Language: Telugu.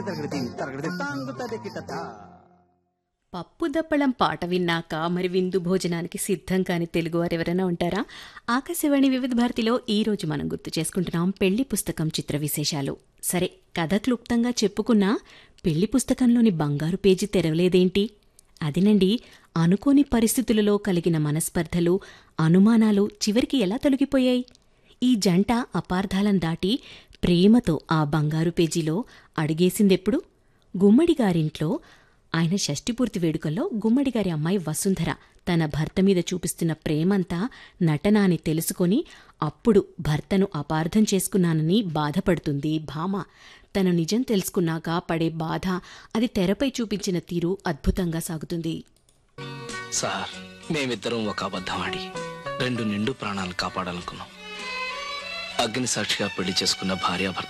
తరగతి తరగతి తాంగుతది కిటత పప్పు దప్పడం పాట విన్నాక మరి విందు భోజనానికి సిద్ధం కాని తెలుగువారు ఎవరైనా ఉంటారా ఆకాశవాణి వివిధ భారతిలో ఈ రోజు మనం గుర్తు చేసుకుంటున్నాం పెళ్లి పుస్తకం చిత్ర విశేషాలు సరే కథ క్లుప్తంగా చెప్పుకున్నా పెళ్లి పుస్తకంలోని బంగారు పేజీ తెరవలేదేంటి అదినండి అనుకోని పరిస్థితులలో కలిగిన మనస్పర్ధలు అనుమానాలు చివరికి ఎలా తొలగిపోయాయి ఈ జంట అపార్థాలను దాటి ప్రేమతో ఆ బంగారు పేజీలో అడిగేసిందెప్పుడు గుమ్మడి గారింట్లో ఆయన షష్టిపూర్తి వేడుకల్లో గుమ్మడి గారి అమ్మాయి వసుంధర తన భర్త మీద చూపిస్తున్న ప్రేమంతా నటన అని తెలుసుకొని అప్పుడు భర్తను అపార్థం చేసుకున్నానని బాధపడుతుంది భామ తను నిజం తెలుసుకున్నాక పడే బాధ అది తెరపై చూపించిన తీరు అద్భుతంగా సాగుతుంది సార్ మేమిద్దరం ఒక అబద్ధం ఆడి రెండు నిండు ప్రాణాలు కాపాడాలనుకున్నాం అగ్ని సాక్షిగా పెళ్లి చేసుకున్న భార్యాభర్త